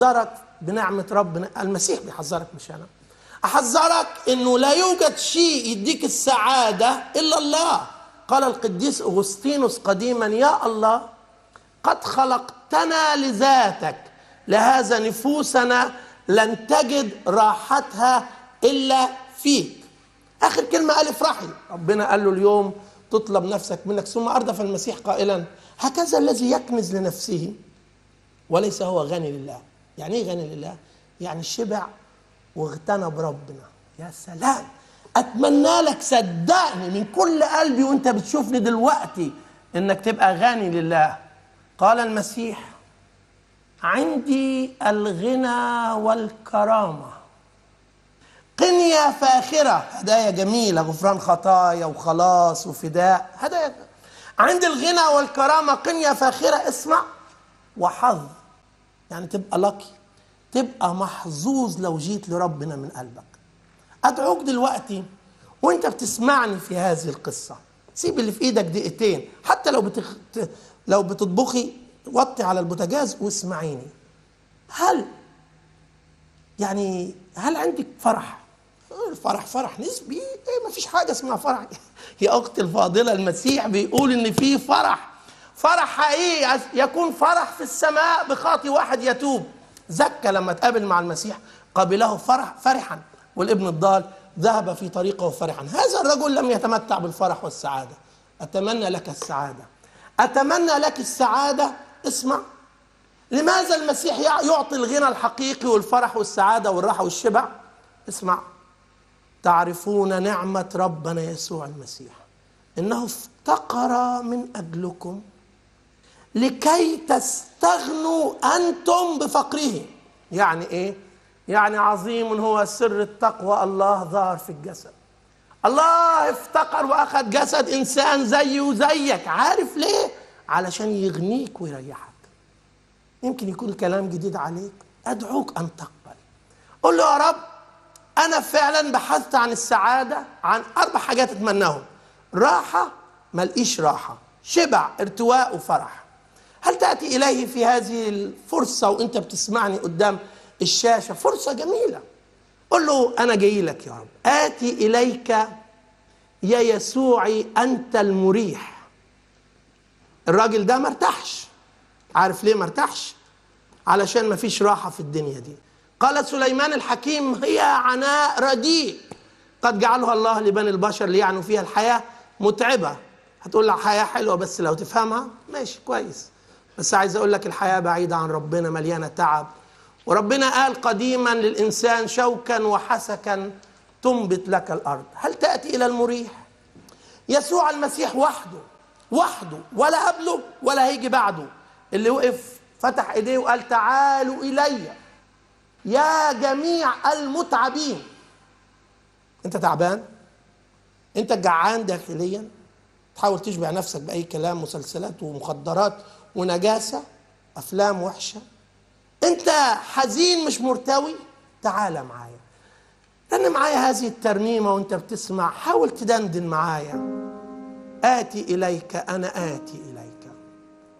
احذرك بنعمه ربنا المسيح بيحذرك مش انا احذرك انه لا يوجد شيء يديك السعاده الا الله قال القديس اغسطينوس قديما يا الله قد خلقتنا لذاتك لهذا نفوسنا لن تجد راحتها الا فيك اخر كلمه قال افرحي ربنا قال له اليوم تطلب نفسك منك ثم اردف المسيح قائلا هكذا الذي يكنز لنفسه وليس هو غني لله يعني ايه غني لله يعني شبع واغتنى بربنا يا سلام اتمنى لك صدقني من كل قلبي وانت بتشوفني دلوقتي انك تبقى غني لله قال المسيح عندي الغنى والكرامه قنية فاخرة هدايا جميلة غفران خطايا وخلاص وفداء هدايا عند الغنى والكرامة قنية فاخرة اسمع وحظ يعني تبقى لكي تبقى محظوظ لو جيت لربنا من قلبك أدعوك دلوقتي وانت بتسمعني في هذه القصة سيب اللي في ايدك دقيقتين حتى لو بتخ... لو بتطبخي وطي على البوتاجاز واسمعيني هل يعني هل عندك فرح الفرح فرح نسبي ايه ما فيش حاجه اسمها فرح يا اختي الفاضله المسيح بيقول ان في فرح فرح حقيقي يكون فرح في السماء بخاطي واحد يتوب زكى لما تقابل مع المسيح قبله فرح فرحا والابن الضال ذهب في طريقه فرحا هذا الرجل لم يتمتع بالفرح والسعاده اتمنى لك السعاده اتمنى لك السعاده اسمع لماذا المسيح يعطي الغنى الحقيقي والفرح والسعاده والراحه والشبع اسمع تعرفون نعمة ربنا يسوع المسيح إنه افتقر من أجلكم لكي تستغنوا أنتم بفقره يعني إيه؟ يعني عظيم هو سر التقوى الله ظهر في الجسد الله افتقر وأخذ جسد إنسان زيه وزيك عارف ليه؟ علشان يغنيك ويريحك يمكن يكون الكلام جديد عليك أدعوك أن تقبل قل له يا رب أنا فعلا بحثت عن السعادة عن أربع حاجات أتمناهم راحة ملقيش راحة شبع ارتواء وفرح هل تأتي إليه في هذه الفرصة وأنت بتسمعني قدام الشاشة فرصة جميلة قل له أنا جاي لك يا رب آتي إليك يا يسوعي أنت المريح الراجل ده مرتاحش عارف ليه مرتاحش علشان مفيش راحة في الدنيا دي قال سليمان الحكيم هي عناء رديء قد جعلها الله لبني البشر ليعنوا فيها الحياة متعبة هتقول لها حياة حلوة بس لو تفهمها ماشي كويس بس عايز أقول لك الحياة بعيدة عن ربنا مليانة تعب وربنا قال قديما للإنسان شوكا وحسكا تنبت لك الأرض هل تأتي إلى المريح يسوع المسيح وحده وحده ولا قبله ولا هيجي بعده اللي وقف فتح ايديه وقال تعالوا الي يا جميع المتعبين انت تعبان انت جعان داخليا تحاول تشبع نفسك باي كلام مسلسلات ومخدرات ونجاسه افلام وحشه انت حزين مش مرتوي تعال معايا لان معايا هذه الترنيمه وانت بتسمع حاول تدندن معايا اتي اليك انا اتي إليك